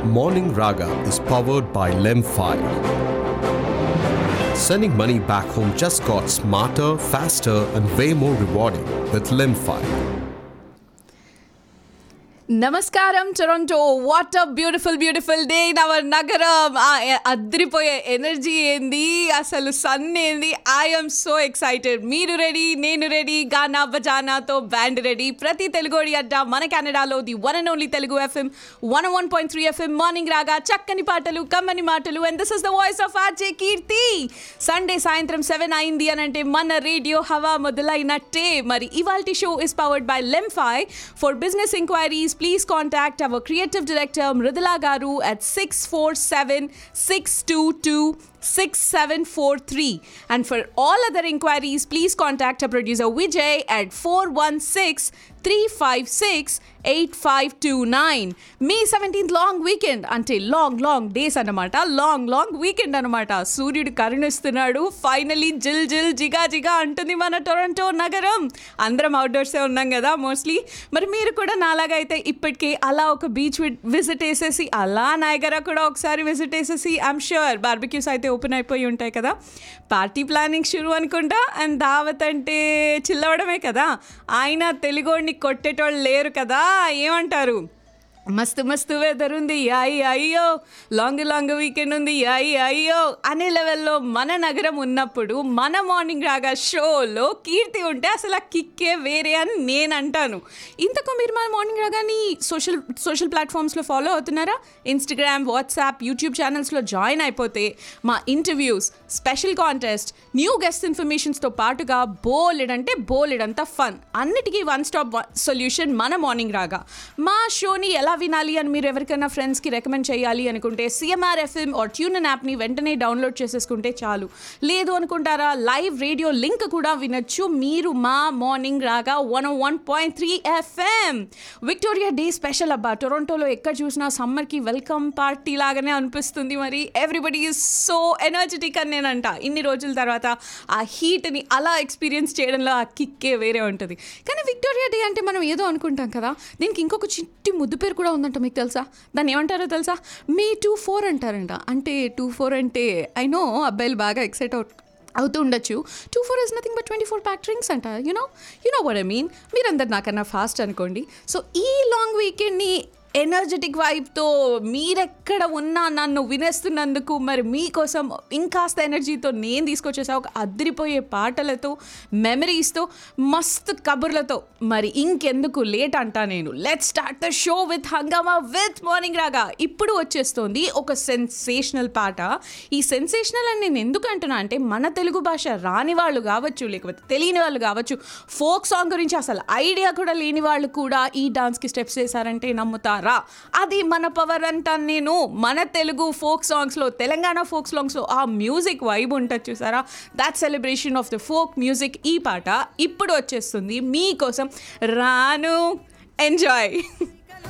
Morning Raga is powered by Lem5. Sending money back home just got smarter, faster, and way more rewarding with Lem5. నమస్కారం Toronto what a beautiful beautiful day నవర్ నగరం ఆ ఎ- అద్రిపోయే energy ఏంది అసలు sun ఏంది ఐఎమ్ సో ఎక్సైటెడ్ మీరు రెడీ నేను రెడీ గానా బజానాతో బ్యాండ్ రెడీ ప్రతి తెలుగోడి అడ్డ మన కెనడాలో the one and only Telugu FM one one point three FM morning raga చక్కని పాటలు కమ్మని మాటలు and this is the voice of RJ Keerthi Sunday సాయంత్రం సెవెన్ అయింది అని అంటే మన రేడియో హవా మొదలైనట్టే మరి ఇవాల్టి show is powered by Lemfi for business inquiries please contact our creative director Mrudula garu at six four seven six two two 6743 and for all other inquiries please contact our producer Vijay at 416 356 8529 May seventeenth long weekend అంటే long long days అన్నమాట long long weekend అన్నమాట సూర్యుడు కరుణిస్తున్నాడు finally జిల్ జిల్ జిగా జిగా అంటుంది మన Toronto నగరం అందరం అవుట్డోర్సే ఉన్నాం కదా మోస్ట్లీ మరి మీరు కూడా నాలాగా అయితే ఇప్పటికే అలా ఒక బీచ్ విజిట్ వేసేసి అలా నాయగరా కూడా ఒకసారి విజిట్ వేసేసి ఐమ్ ష్యూర్ బార్బిక్యూస్ అయితే ఓపెన్ అయిపోయి ఉంటాయి కదా పార్టీ ప్లానింగ్ షురు అనుకుంటా అండ్ దావత్ అంటే చిల్లవడమే కదా ఆయన తెలుగోడిని కొట్టేటోళ్ళు లేరు కదా ఏమంటారు మస్తు మస్తు వెదర్ ఉంది అయ్యి అయ్యో లాంగ్ లాంగ్ వీకెండ్ ఉంది అయ్యి అయ్యో అనే లెవెల్లో మన నగరం ఉన్నప్పుడు మన మార్నింగ్ రాగా షోలో కీర్తి ఉంటే అసలు ఆ కిక్కే వేరే అని నేను అంటాను ఇంతకు మీరు మన మార్నింగ్ రాగాని సోషల్ సోషల్ ప్లాట్ఫామ్స్లో ఫాలో అవుతున్నారా ఇన్స్టాగ్రామ్ వాట్సాప్ యూట్యూబ్ ఛానల్స్లో జాయిన్ అయిపోతే మా interviews special contest new guest ఇన్ఫర్మేషన్స్తో పాటుగా బోలెడ్ అంటే బోలెడ్ అంతా ఫన్ అన్నిటికీ వన్ స్టాప్ సొల్యూషన్ మన మార్నింగ్ రాగా మా షోని ఎలా వినాలి అని మీరు ఎవరికైనా ఫ్రెండ్స్కి రికమెండ్ చేయాలి అనుకుంటే సిఎంఆర్ ఎఫ్ఎం ఆర్ ట్యూన్ యాప్ని వెంటనే డౌన్లోడ్ చేసేసుకుంటే చాలు లేదు అనుకుంటారా లైవ్ రేడియో లింక్ కూడా వినొచ్చు మీరు మా morning raga one one point three FM Victoria day special అబ్బా టొరంటోలో ఎక్కడ చూసినా సమ్మర్కి వెల్కమ్ పార్టీ లాగానే అనిపిస్తుంది మరి ఎవ్రీబడి ఈజ్ సో ఎనర్జెటిక్ అని నేనంట ఇన్ని రోజుల తర్వాత ఆ హీట్ని అలా ఎక్స్పీరియన్స్ చేయడంలో ఆ కిక్కే వేరే ఉంటుంది కానీ విక్టోరియా డే అంటే మనం ఏదో అనుకుంటాం కదా దీనికి ఇంకొక చిట్టి ముద్దు పేరు కూడా ఉందంట మీకు తెలుసా దాన్ని ఏమంటారో తెలుసా మే టూ ఫోర్ అంటారంట అంటే టూ ఫోర్ అంటే ఐ నో అబ్బాయిలు బాగా ఎక్సైట్ అవుట్ అవుతూ ఉండొచ్చు two four is nothing but twenty four pack drinks అంట you know you know what I mean మీరందరు నాకన్నా ఫాస్ట్ అనుకోండి సో ఈ లాంగ్ వీకెండ్ని ఎనర్జెటిక్ వైబ్తో మీరెక్కడ ఉన్నా నన్ను వినేస్తున్నందుకు మరి మీకోసం ఇంకాస్త ఎనర్జీతో నేను తీసుకొచ్చేసా ఒక అదిరిపోయే పాటలతో మెమరీస్తో మస్తు కబుర్లతో మరి ఇంకెందుకు లేట్ అంటా నేను let start the show with hungama with morning raga ఇప్పుడు వచ్చేస్తోంది ఒక సెన్సేషనల్ పాట ఈ సెన్సేషనల్ అని నేను ఎందుకు అంటున్నా అంటే మన తెలుగు భాష రాని వాళ్ళు కావచ్చు లేకపోతే తెలియని వాళ్ళు కావచ్చు ఫోక్ సాంగ్ గురించి అసలు ఐడియా కూడా లేని వాళ్ళు కూడా ఈ డాన్స్కి స్టెప్స్ వేశారంటే నమ్ముతారా అది మన పవర్ అంటాను నేను మన తెలుగు ఫోక్ సాంగ్స్లో తెలంగాణ ఫోక్ సాంగ్స్లో ఆ మ్యూజిక్ వైబ్ ఉంటుంది చూసారా that celebration of the folk music ఈ పాట ఇప్పుడు వచ్చేస్తుంది మీకోసం రాను ఎంజాయ్